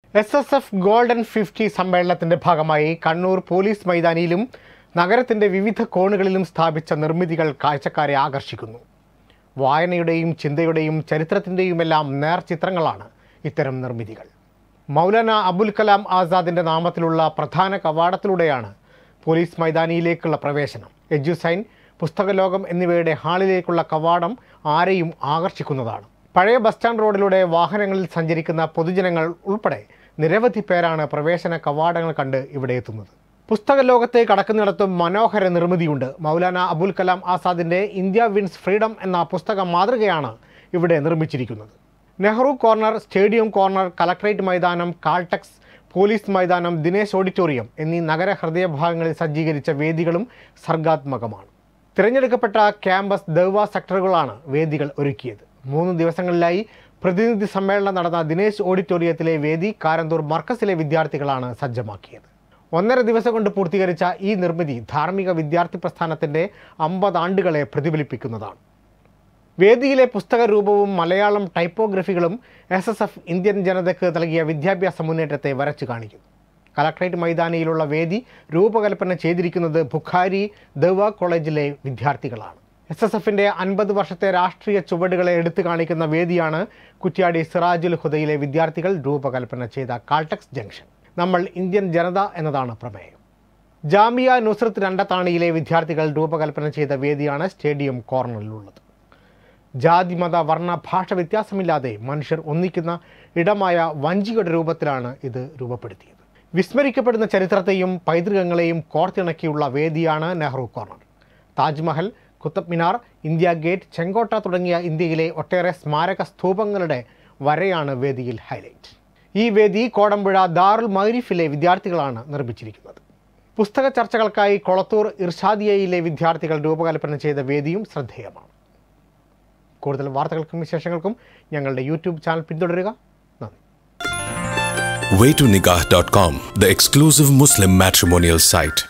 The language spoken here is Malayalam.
S S F golden fifty സമ്മേളനത്തിന്റെ ഭാഗമായി കണ്ണൂർ പോലീസ് മൈതാനിയിലും നഗരത്തിന്റെ വിവിധ കോണുകളിലും സ്ഥാപിച്ച നിർമ്മിതികൾ കാഴ്ചക്കാരെ ആകർഷിക്കുന്നു വായനയുടെയും ചിന്തയുടെയും ചരിത്രത്തിൻ്റെയുമെല്ലാം നേർചിത്രങ്ങളാണ് ഇത്തരം നിർമ്മിതികൾ മൗലാന അബുൽ കലാം ആസാദിൻ്റെ നാമത്തിലുള്ള പ്രധാന കവാടത്തിലൂടെയാണ് പോലീസ് മൈതാനിയിലേക്കുള്ള പ്രവേശനം എജ്യുസൈൻ പുസ്തകലോകം എന്നിവയുടെ ഹാളിലേക്കുള്ള കവാടം ആരെയും ആകർഷിക്കുന്നതാണ് പഴയ ബസ് സ്റ്റാൻഡ് റോഡിലൂടെ വാഹനങ്ങളിൽ സഞ്ചരിക്കുന്ന പൊതുജനങ്ങൾ ഉൾപ്പെടെ നിരവധി പേരാണ് പ്രവേശന കവാടങ്ങൾ കണ്ട് ഇവിടെ എത്തുന്നത് പുസ്തക ലോകത്തെ കടക്കുന്നിടത്തും മനോഹര നിർമ്മിതിയുണ്ട് മൗലാന അബുൽ കലാം ആസാദിൻ്റെ ഇന്ത്യ വിൻസ് ഫ്രീഡം എന്ന പുസ്തക മാതൃകയാണ് ഇവിടെ നിർമ്മിച്ചിരിക്കുന്നത് Nehru corner stadium corner collectorate മൈതാനം കാൾടെക്സ് പോലീസ് മൈതാനം ദിനേശ് ഓഡിറ്റോറിയം എന്നീ നഗര ഹൃദയഭാഗങ്ങളിൽ സജ്ജീകരിച്ച വേദികളും സർഗാത്മകമാണ് തിരഞ്ഞെടുക്കപ്പെട്ട ക്യാമ്പസ് ദൗവ സെക്ടറുകളാണ് വേദികൾ ഒരുക്കിയത് മൂന്ന് ദിവസങ്ങളിലായി പ്രതിനിധി സമ്മേളനം നടന്ന ദിനേശ് ഓഡിറ്റോറിയത്തിലെ വേദി കാരന്തൂർ മർക്കസിലെ വിദ്യാർത്ഥികളാണ് സജ്ജമാക്കിയത് ഒന്നര ദിവസം കൊണ്ട് പൂർത്തീകരിച്ച ഈ നിർമ്മിതി ധാർമ്മിക വിദ്യാർത്ഥി പ്രസ്ഥാനത്തിൻ്റെ അമ്പത് ആണ്ടുകളെ പ്രതിഫലിപ്പിക്കുന്നതാണ് വേദിയിലെ പുസ്തക രൂപവും മലയാളം ടൈപ്പോഗ്രഫികളും എസ് എസ് എഫ് ഇന്ത്യൻ ജനതയ്ക്ക് നൽകിയ വിദ്യാഭ്യാസ മുന്നേറ്റത്തെ വരച്ചു കാണിക്കുന്നു കലക്ട്രേറ്റ് മൈതാനിയിലുള്ള വേദി രൂപകൽപ്പന ചെയ്തിരിക്കുന്നത് ബുഖാരി ദവ കോളേജിലെ വിദ്യാർത്ഥികളാണ് എസ് എസ് എഫിൻ്റെ അൻപത് വർഷത്തെ രാഷ്ട്രീയ ചുവടുകളെ എടുത്തു കാണിക്കുന്ന വേദിയാണ് കുറ്റ്യാടി സിറാജുൽ ഹുദയിലെ വിദ്യാർത്ഥികൾ രൂപകൽപ്പന ചെയ്ത കാൾടെക്സ് ജംഗ്ഷൻ നമ്മൾ ഇന്ത്യൻ ജനത എന്നതാണ് പ്രമേയം ജാമിയ നുസ്രത്ത് രണ്ടത്താണിയിലെ വിദ്യാർത്ഥികൾ രൂപകൽപ്പന ചെയ്ത വേദിയാണ് സ്റ്റേഡിയം കോർണറിലുള്ളത് ജാതി മത വർണ്ണ ഭാഷ വ്യത്യാസമില്ലാതെ മനുഷ്യർ ഒന്നിക്കുന്ന ഇടമായ വഞ്ചിയുടെ രൂപത്തിലാണ് ഇത് രൂപപ്പെടുത്തിയത് വിസ്മരിക്കപ്പെടുന്ന ചരിത്രത്തെയും പൈതൃകങ്ങളെയും കോർത്തിണക്കിയുള്ള വേദിയാണ് Nehru corner Taj Mahal Qutub Minar India Gate ചെങ്കോട്ട തുടങ്ങിയ ഇന്ത്യയിലെ ഒട്ടേറെ സ്മാരക സ്തൂപങ്ങളുടെ വരയാണ് വേദിയിൽ ഹൈലൈറ്റ് ഈ വേദി കോടമ്പുഴ ദാറുൽ മൈരിഫിലെ വിദ്യാർത്ഥികളാണ് നിർമ്മിച്ചിരിക്കുന്നത് പുസ്തക ചർച്ചകൾക്കായി കൊളത്തൂർ ഇർഷാദിയയിലെ വിദ്യാർത്ഥികൾ രൂപകൽപ്പന ചെയ്ത വേദിയും ശ്രദ്ധേയമാണ് കൂടുതൽ വാർത്തകൾക്കും വിശേഷങ്ങൾക്കും ഞങ്ങളുടെ യൂട്യൂബ് ചാനൽ പിന്തുടരുക നന്ദി waytonikah.com, the exclusive Muslim matrimonial site.